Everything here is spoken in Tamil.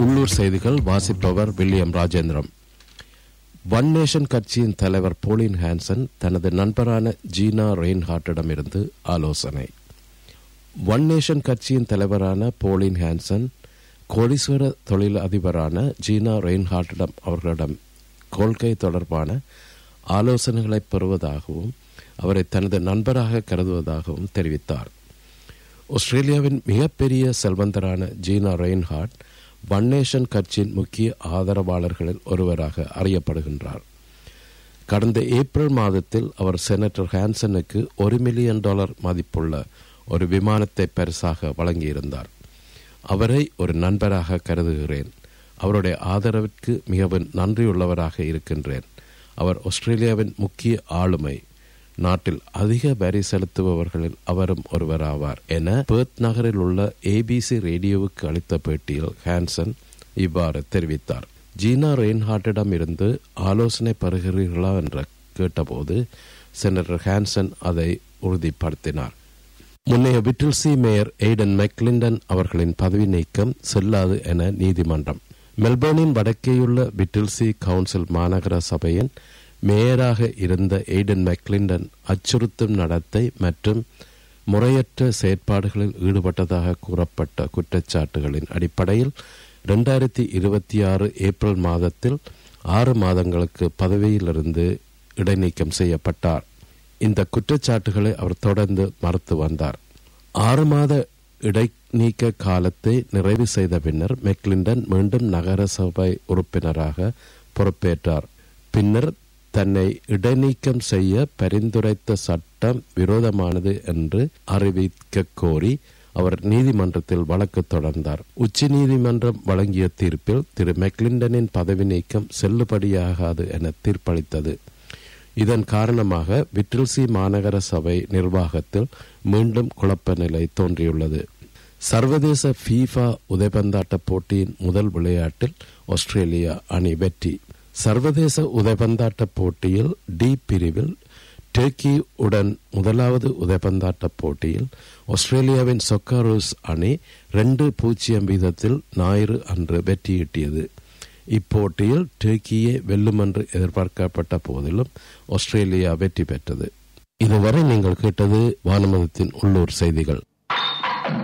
உள்ளூர் செய்திகள் வாசிப்பவர் வில்லியம் ராஜேந்திரம் ஒன் நேஷன் கட்சியின் தலைவர் போலின் ஹான்சன் தனது நண்பரான ஜீனா ரெயின்ஹார்ட்டிடமிருந்து ஆலோசனை ஒன் நேஷன் கட்சியின் தலைவரான போலின் ஹான்சன் கோடீஸ்வர தொழில் அதிபரான ஜீனா ரெயின்ஹார்ட்டிடம் அவர்களிடம் கொள்கை தொடர்பான ஆலோசனைகளை பெறுவதாகவும் அவரை தனது நண்பராக கருதுவதாகவும் தெரிவித்தார் ஆஸ்திரேலியாவின் மிகப்பெரிய செல்வந்தரான ஜீனா ரெயின்ஹார்ட் ஒன் நேஷன் கட்சியின் முக்கிய ஆதரவாளர்களில் ஒருவராக அறியப்படுகின்றார் கடந்த ஏப்ரல் மாதத்தில் அவர் செனட்டர் ஹான்சனுக்கு ஒரு மில்லியன் டாலர் மதிப்புள்ள ஒரு விமானத்தை பரிசாக வழங்கியிருந்தார் அவரை ஒரு நண்பராக கருதுகிறேன் அவருடைய ஆதரவிற்கு மிகவும் நன்றியுள்ளவராக இருக்கின்றேன் அவர் ஆஸ்திரேலியாவின் முக்கிய ஆளுமை நாட்டில் அதிக வரி செலுத்துபவர்களில் அவரும் ஒருவராவார் என பேர்த் நகரில் உள்ள ஏபிசி ரேடியோவுக்கு அளித்த பேட்டியில் ஹான்சன் இவ்வாறு தெரிவித்தார் ஜீனா ரெயின்ஹார்ட்டிடம் இருந்து ஆலோசனை பெறுகிறீர்களா என்று கேட்டபோது செனட்டர் ஹான்சன் அதை உறுதிப்படுத்தினார் முன்னைய விட்டில்சி மேயர் எய்டன் மெக்லிண்டன் அவர்களின் பதவி நீக்கம் செல்லாது என நீதிமன்றம் மெல்பர்னின் வடக்கேயுள்ள விட்டில்சி கவுன்சில் மாநகர சபையின் மேயராக இருந்த எய்டன் மெக்லிண்டன் அச்சுறுத்தும் நடத்தை மற்றும் முறையற்ற செயற்பாடுகளில் ஈடுபட்டதாக கூறப்பட்ட குற்றச்சாட்டுகளின் அடிப்படையில் இரண்டாயிரத்தி இருபத்தி ஆறு ஏப்ரல் மாதத்தில் ஆறு மாதங்களுக்கு பதவியிலிருந்து இடைநீக்கம் செய்யப்பட்டார் இந்த குற்றச்சாட்டுகளை அவர் தொடர்ந்து மறுத்து வந்தார் ஆறு மாத இடைநீக்க காலத்தை நிறைவு செய்த பின்னர் மெக்லிண்டன் மீண்டும் நகர சபை உறுப்பினராக பொறுப்பேற்றார் பின்னர் தன்னை இடைநீக்கம் செய்ய பரிந்துரைத்த சட்டம் விரோதமானது என்று அறிவிக்க கோரி அவர் நீதிமன்றத்தில் வழக்கு தொடர்ந்தார் உச்ச நீதிமன்றம் வழங்கிய தீர்ப்பில் திரு மெக்லிண்டனின் பதவி நீக்கம் செல்லுபடியாகாது என தீர்ப்பளித்தது இதன் காரணமாக விட்டில்சி மாநகர சபை நிர்வாகத்தில் மீண்டும் குழப்ப நிலை தோன்றியுள்ளது சர்வதேச ஃபீஃபா உதைபந்தாட்ட போட்டியின் முதல் விளையாட்டில் ஆஸ்திரேலியா அணி வெற்றி சர்வதேச உதைபந்தாட்ட போட்டியில் டி பிரிவில் டெர்க்கி உடன் முதலாவது உதைபந்தாட்ட போட்டியில் ஆஸ்திரேலியாவின் சொக்காரோஸ் அணி ரெண்டு பூஜ்ஜியம் வீதத்தில் ஞாயிறு அன்று வெற்றியீட்டியது இப்போட்டியில் டெர்க்கியே வெல்லும் என்று எதிர்பார்க்கப்பட்ட போதிலும் ஆஸ்திரேலியா வெற்றி பெற்றது இதுவரை நீங்கள் கேட்டது வானமதத்தின் உள்ளூர் செய்திகள்